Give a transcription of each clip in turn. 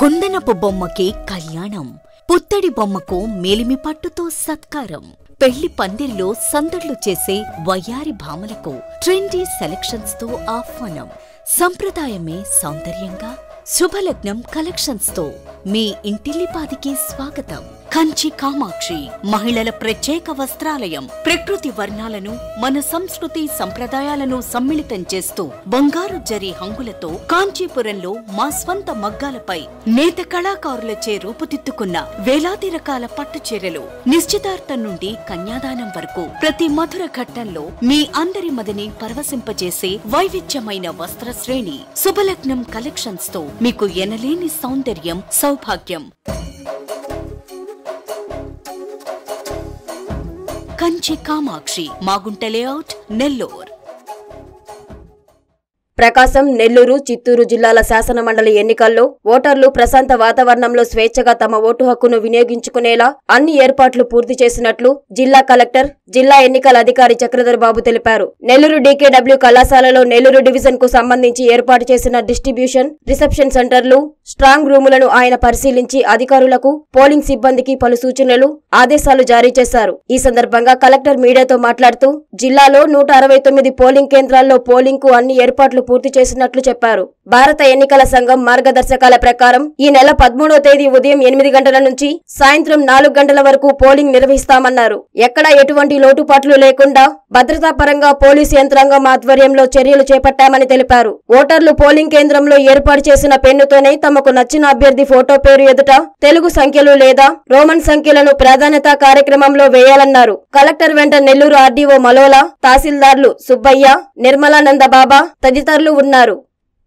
కుందనపు బొమ్మకి కళ్యాణం పుత్తడి బొమ్మకు మేలిమి పట్టుతో సత్కారం పెళ్లి పందిరిలో సందడ్లు చేసే వయ్యారి భామలకు ట్రెండీ సెలక్షన్స్ తో ఆహ్వానం సంప్రదాయమే సౌందర్యంగా శుభలగ్నం కలెక్షన్స్ తో మీ ఇంటిల్లిపాదికి స్వాగతం కంచి కామాక్షి మహిళల ప్రత్యేక వస్త్రాలయం ప్రకృతి వర్ణాలను మన సంస్కృతి సంప్రదాయాలను సమ్మిళితం చేస్తూ బంగారు జరి హంగులతో కాంచీపురంలో మా స్వంత మగ్గాలపై నేత కళాకారులచే రూపుదిద్దుకున్న వేలాది రకాల పట్టు చీరలు నిశ్చితార్థం నుండి కన్యాదానం వరకు ప్రతి మధుర ఘట్టంలో మీ అందరి మదిని పరవశింపజేసే వైవిధ్యమైన వస్త్ర శ్రేణి శుభలగ్నం కలెక్షన్స్ తో మీకు ఎనలేని సౌందర్యం సౌభాగ్యం కంచి కామాక్షి మాగుంట లేఅవుట్ నెల్లూర్ ప్రకాశం నెల్లూరు చిత్తూరు జిల్లాల శాసన మండలి ఎన్నికల్లో ఓటర్లు ప్రశాంత వాతావరణంలో స్వేచ్ఛగా తమ ఓటు హక్కును వినియోగించుకునేలా అన్ని ఏర్పాట్లు పూర్తి చేసినట్లు జిల్లా కలెక్టర్ జిల్లా ఎన్నికల అధికారి చక్రధర్ బాబు తెలిపారు నెల్లూరు డీకేడబ్ల్యూ కళాశాలలో నెల్లూరు డివిజన్ కు సంబంధించి ఏర్పాటు చేసిన డిస్ట్రిబ్యూషన్ రిసెప్షన్ సెంటర్లు స్ట్రాంగ్ రూములను ఆయన పరిశీలించి అధికారులకు పోలింగ్ సిబ్బందికి పలు సూచనలు ఆదేశాలు జారీ చేశారు ఈ సందర్భంగా కలెక్టర్ మీడియాతో మాట్లాడుతూ జిల్లాలో నూట అరవై తొమ్మిది పోలింగ్ కేంద్రాల్లో పోలింగ్ కు అన్ని ఏర్పాట్లు పూర్తి చేసినట్లు చెప్పారు భారత ఎన్నికల సంఘం మార్గదర్శకాల ప్రకారం ఈ నెల పదమూడవ తేదీ ఉదయం ఎనిమిది గంటల నుంచి సాయంత్రం నాలుగు గంటల వరకు పోలింగ్ నిర్వహిస్తామన్నారు ఎక్కడా ఎటువంటి లోటుపాట్లు లేకుండా భద్రతా పరంగా పోలీసు యంత్రాంగం ఆధ్వర్యంలో చర్యలు చేపట్టామని తెలిపారు ఓటర్లు పోలింగ్ కేంద్రంలో ఏర్పాటు చేసిన పెన్నుతోనే తమకు నచ్చిన అభ్యర్థి ఫోటో పేరు ఎదుట తెలుగు సంఖ్యలు లేదా రోమన్ సంఖ్యలను ప్రాధాన్యత కార్యక్రమంలో వేయాలన్నారు కలెక్టర్ వెంట నెల్లూరు ఆర్డీఓ మలోలా తహసీల్దార్లు సుబ్బయ్య నిర్మలానంద బాబా తదితరులు ఉన్నారు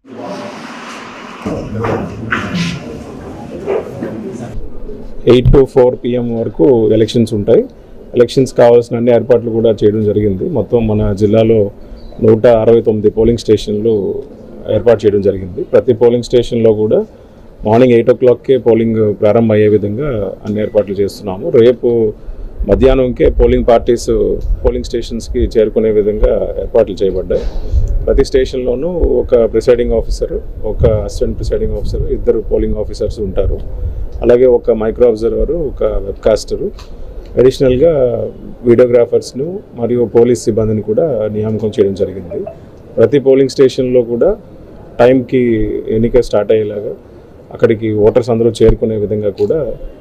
ఎయిట్ టు ఫోర్ పిఎం వరకు ఎలక్షన్స్ ఉంటాయి ఎలక్షన్స్ కావాల్సిన అన్ని ఏర్పాట్లు కూడా చేయడం జరిగింది మొత్తం మన జిల్లాలో నూట అరవై తొమ్మిది పోలింగ్ స్టేషన్లు ఏర్పాటు చేయడం జరిగింది ప్రతి పోలింగ్ స్టేషన్లో కూడా మార్నింగ్ ఎయిట్ ఓ క్లాక్కే పోలింగ్ ప్రారంభం అయ్యే విధంగా అన్ని ఏర్పాట్లు చేస్తున్నాము రేపు మధ్యాహ్నంకే పోలింగ్ పార్టీస్ పోలింగ్ స్టేషన్స్కి చేరుకునే విధంగా ఏర్పాట్లు చేయబడ్డాయి ప్రతి స్టేషన్లోనూ ఒక ప్రిసైడింగ్ ఆఫీసర్ ఒక అసిస్టెంట్ ప్రిసైడింగ్ ఆఫీసర్ ఇద్దరు పోలింగ్ ఆఫీసర్స్ ఉంటారు అలాగే ఒక మైక్రో అబ్జర్వరు ఒక వెబ్కాస్టరు అడిషనల్గా వీడియోగ్రాఫర్స్ను మరియు పోలీస్ సిబ్బందిని కూడా నియామకం చేయడం జరిగింది ప్రతి పోలింగ్ స్టేషన్లో కూడా టైంకి ఎన్నిక స్టార్ట్ అయ్యేలాగా అక్కడికి ఓటర్స్ అందరూ చేరుకునే విధంగా కూడా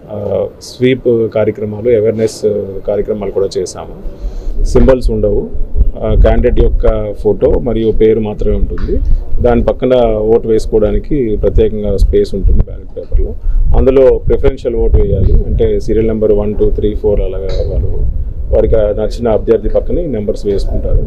స్వీప్ కార్యక్రమాలు అవేర్నెస్ కార్యక్రమాలు కూడా చేశాము సింబల్స్ ఉండవు క్యాండిడేట్ యొక్క ఫోటో మరియు పేరు మాత్రమే ఉంటుంది దాని పక్కన ఓటు వేసుకోవడానికి ప్రత్యేకంగా స్పేస్ ఉంటుంది బ్యాలెట్ పేపర్లో అందులో ప్రిఫరెన్షియల్ ఓటు వేయాలి అంటే serial number one two three four అలాగా వాళ్ళు వారికి నచ్చిన అభ్యర్థి పక్కనే నెంబర్స్ వేసుకుంటారు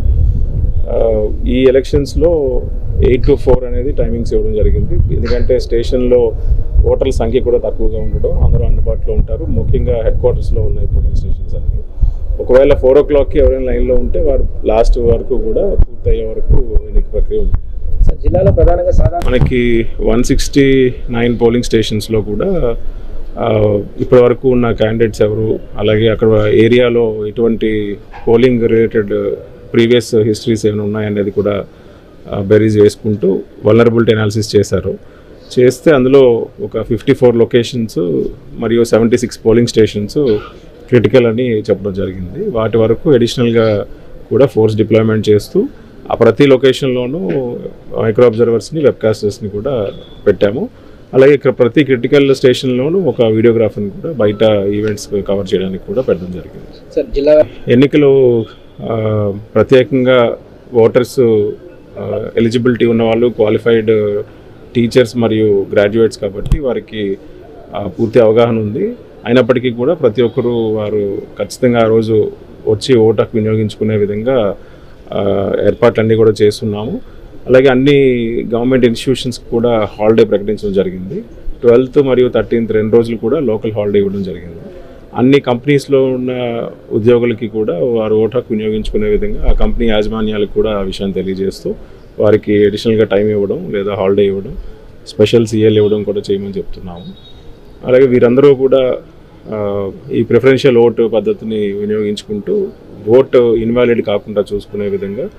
ఆ, ఈ ఎలక్షన్స్లో ఎయిట్ టు ఫోర్ అనేది టైమింగ్స్ ఇవ్వడం జరిగింది ఎందుకంటే స్టేషన్లో ఓటర్ల సంఖ్య కూడా తక్కువగా ఉండడం అందరూ అందుబాటులో ఉంటారు ముఖ్యంగా హెడ్ క్వార్టర్స్లో ఉన్నాయి పోలింగ్ స్టేషన్స్ అన్ని ఒకవేళ ఫోర్ ఓ క్లాక్కి ఎవరైనా లైన్లో ఉంటే వారు లాస్ట్ వరకు కూడా పూర్తయ్యే వరకు ఎన్నిక ప్రక్రియ ఉంటుంది సార్ జిల్లాలో ప్రధానంగా సాధారణ మనకి వన్ సిక్స్టీ నైన్ పోలింగ్ స్టేషన్స్లో కూడా ఆ, ఇప్పటి వరకు ఉన్న క్యాండిడేట్స్ ఎవరు అలాగే అక్కడ ఏరియాలో ఎటువంటి పోలింగ్ రిలేటెడ్ ప్రీవియస్ హిస్టరీస్ ఏమైనా ఉన్నాయనేది కూడా బెరీజ్ వేసుకుంటూ వలనరబిలిటీ అనాలిసిస్ చేశారు చేస్తే అందులో ఒక ఫిఫ్టీ ఫోర్ లొకేషన్స్ మరియు seventy six polling stations critical అని చెప్పడం జరిగింది వాటి వరకు అడిషనల్గా కూడా ఫోర్స్ డిప్లాయ్మెంట్ చేస్తూ ఆ ప్రతి లొకేషన్లోనూ మైక్రో అబ్జర్వర్స్ని వెబ్కాస్టర్స్ని కూడా పెట్టాము అలాగే ఇక్కడ ప్రతి క్రిటికల్ స్టేషన్లోనూ ఒక వీడియోగ్రాఫర్ని కూడా బయట ఈవెంట్స్ కవర్ చేయడానికి కూడా పెట్టడం జరిగింది సార్ జిల్లా ఎన్నికలు ఆ, ప్రత్యేకంగా ఓటర్స్ ఎలిజిబిలిటీ ఉన్న వాళ్ళు క్వాలిఫైడ్ టీచర్స్ మరియు గ్రాడ్యుయేట్స్ కాబట్టి వారికి ఆ, పూర్తి అవగాహన ఉంది అయినప్పటికీ కూడా ప్రతి ఒక్కరూ వారు ఖచ్చితంగా ఆ రోజు వచ్చి ఓటకు వినియోగించుకునే విధంగా ఆ, ఏర్పాట్లన్నీ కూడా చేస్తున్నాము అలాగే అన్ని గవర్నమెంట్ ఇన్స్టిట్యూషన్స్కి కూడా హాలిడే ప్రకటించడం జరిగింది ట్వెల్త్ మరియు థర్టీన్త్ రెండు రోజులు కూడా లోకల్ హాలిడే ఇవ్వడం జరిగింది అన్ని కంపెనీస్లో ఉన్న ఉద్యోగులకి కూడా వారు ఓటాకు వినియోగించుకునే విధంగా ఆ కంపెనీ యాజమాన్యాలకు కూడా ఆ విషయాన్ని తెలియజేస్తూ వారికి అడిషనల్గా టైం ఇవ్వడం లేదా హాలిడే ఇవ్వడం స్పెషల్ సీఎల్ ఇవ్వడం కూడా చేయమని చెప్తున్నాము అలాగే వీరందరూ కూడా ఆ, ఈ ప్రిఫరెన్షియల్ ఓటు పద్ధతిని వినియోగించుకుంటూ ఓటు ఇన్వాలిడ్ కాకుండా చూసుకునే విధంగా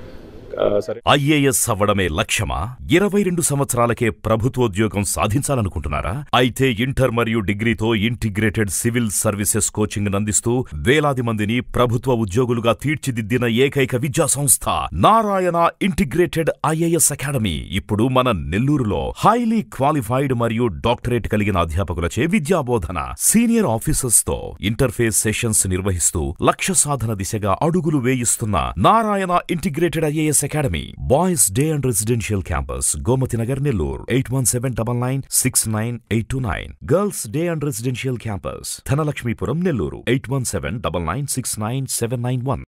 ఆ, సరే ఐఏఎస్ అవ్వడమే లక్ష్యమా ఇరవై రెండు సంవత్సరాలకే ప్రభుత్వోద్యోగం సాధించాలనుకుంటున్నారా అయితే ఇంటర్ మరియు డిగ్రీతో ఇంటిగ్రేటెడ్ సివిల్ సర్వీసెస్ కోచింగ్ అందిస్తూ వేలాది మందిని ప్రభుత్వ ఉద్యోగులుగా తీర్చిదిద్దిన ఏకైక విద్యా సంస్థ నారాయణ ఇంటిగ్రేటెడ్ ఐఏఎస్ అకాడమీ ఇప్పుడు మన నెల్లూరులో హైలీ క్వాలిఫైడ్ మరియు డాక్టరేట్ కలిగిన అధ్యాపకులచే విద్యాబోధన సీనియర్ ఆఫీసర్స్ తో ఇంటర్ఫేస్ సెషన్స్ నిర్వహిస్తూ లక్ష్య సాధన దిశగా అడుగులు వేయిస్తున్న Narayana integrated IAS academy boys day and residential campus Gomathi Nagar Nellore eight one seven double nine six nine eight two nine girls day and residential campus Dhanalakshmipuram Nellore eight one seven double nine six nine seven nine one